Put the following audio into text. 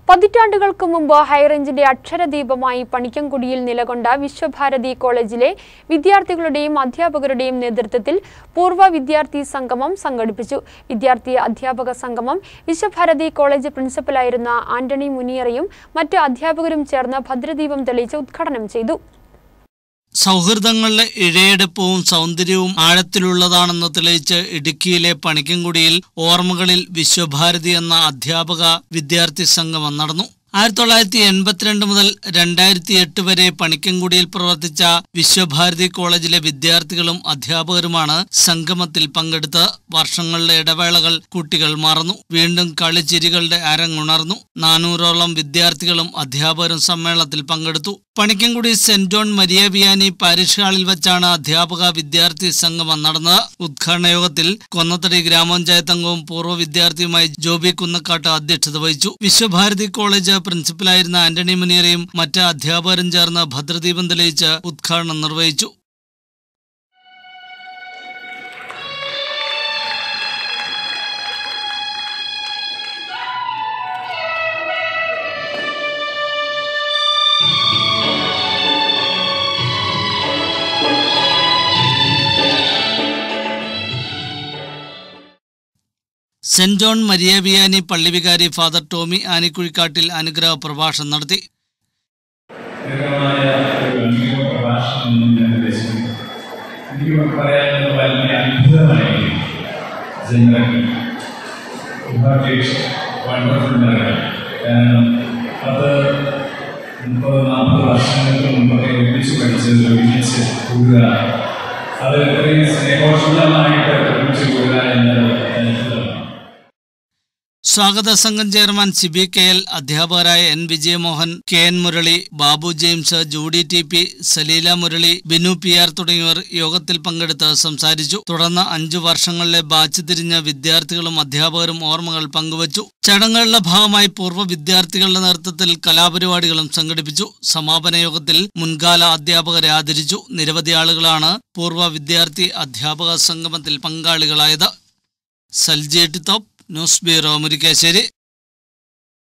പതിറ്റാണ്ടുകൾക്ക് മുമ്പ് ഹൈറേഞ്ചിന്റെ അക്ഷരദീപമായി പണിക്കൻകുടിയിൽ നിലകൊണ്ട വിശ്വഭാരതി കോളേജിലെ വിദ്യാർത്ഥികളുടെയും അധ്യാപകരുടെയും നേതൃത്വത്തിൽ പൂർവ്വ വിദ്യാർത്ഥി സംഗമം സംഘടിപ്പിച്ചു വിദ്യാർത്ഥി അധ്യാപക സംഗമം വിശ്വഭാരതി കോളേജ് പ്രിൻസിപ്പലായിരുന്ന ആന്റണി മുനിയറയും മറ്റ് അധ്യാപകരും ചേർന്ന് ഭദ്രദീപം തെളിയിച്ച് ഉദ്ഘാടനം ചെയ്തു സൗഹൃദങ്ങളുടെ ഇഴയെടുപ്പവും സൗന്ദര്യവും ആഴത്തിലുള്ളതാണെന്ന് തെളിയിച്ച് ഇടുക്കിയിലെ പണിക്കൻകുടിയിൽ ഓർമ്മകളിൽ വിശ്വഭാരതി എന്ന അധ്യാപക വിദ്യാർത്ഥി സംഗമം നടന്നു ആയിരത്തി തൊള്ളായിരത്തി എൺപത്തിരണ്ട് മുതൽ രണ്ടായിരത്തി എട്ട് വരെ പണിക്കൻകുടിയിൽ പ്രവർത്തിച്ച വിശ്വഭാരതി കോളേജിലെ വിദ്യാർത്ഥികളും അധ്യാപകരുമാണ് സംഗമത്തിൽ പങ്കെടുത്ത് വർഷങ്ങളുടെ ഇടവേളകൾ കുട്ടികൾ മറന്നു വീണ്ടും കളിച്ചിരികളുടെ അരങ്ങുണർന്നു നാനൂറോളം വിദ്യാർത്ഥികളും അധ്യാപകരും സമ്മേളനത്തിൽ പങ്കെടുത്തു Panikkankudi Saint John Maria Vianney parish ഹാളിൽ വെച്ചാണ് അധ്യാപക വിദ്യാർത്ഥി സംഗമം നടന്നത് ഉദ്ഘാടന യോഗത്തിൽ കൊന്നത്തടി ഗ്രാമപഞ്ചായത്ത് അംഗവും പൂർവ്വ വിദ്യാർത്ഥിയുമായി ജോബി കുന്നക്കാട്ട് അധ്യക്ഷത വഹിച്ചു വിശ്വഭാരതി കോളേജ് പ്രിൻസിപ്പലായിരുന്ന ആന്റണി മുനിയറയും മറ്റ് അധ്യാപകരും ചേർന്ന് ഭദ്രദീപം തെളിയിച്ച് ഉദ്ഘാടനം നിർവഹിച്ചു സെന്റ് ജോൺ മരിയ വിയാനി പള്ളിവികാരി ഫാദർ ടോമി ആനിക്കുഴിക്കാട്ടിൽ അനുഗ്രഹ പ്രഭാഷണം നടത്തി ദീർഘമായ ഒരു അനുഭവ പ്രഭാഷണം ഞാൻ ഉദ്ദേശിക്കുന്നു എനിക്ക് പറയാനുള്ളത് വലിയ അത്ഭുതമായിരിക്കും ജനറൽ വണ്ടർഫുൾ കാരണം അത് മുപ്പത് നാൽപ്പത് വർഷങ്ങൾക്ക് മുമ്പൊക്കെ ഒരുമിച്ച് പഠിച്ചത് ഒരുമിച്ച് കൂടുക അത് ഇത്രയും സ്നേഹോഷ്ണമായിട്ട് ഒരുമിച്ച് കൂടുക എന്നത് അത്ഭുതമാണ് സ്വാഗത സംഘം ചെയർമാൻ സിബി കെ എൽ അധ്യാപകരായ N Vijayamohan K N Murali Babu James Judy T P Saleela Murali Binu P R തുടങ്ങിയവർ യോഗത്തിൽ പങ്കെടുത്ത് സംസാരിച്ചു തുടർന്ന് അഞ്ചു വർഷങ്ങളിലെ ബാച്ച് തിരിഞ്ഞ വിദ്യാർത്ഥികളും അധ്യാപകരും ഓർമ്മകൾ പങ്കുവച്ചു ചടങ്ങുകളുടെ ഭാഗമായി പൂർവ്വ വിദ്യാർത്ഥികളുടെ നേതൃത്വത്തിൽ കലാപരിപാടികളും സംഘടിപ്പിച്ചു സമാപന യോഗത്തിൽ മുൻകാല അധ്യാപകരെ ആദരിച്ചു നിരവധി ആളുകളാണ് പൂർവ്വ വിദ്യാർത്ഥി അധ്യാപക സംഗമത്തിൽ പങ്കാളികളായത് സൽജേട്ടി തോപ്പ് ന്യൂസ് ബ്യൂറോ മുരിക്കാശ്ശേരി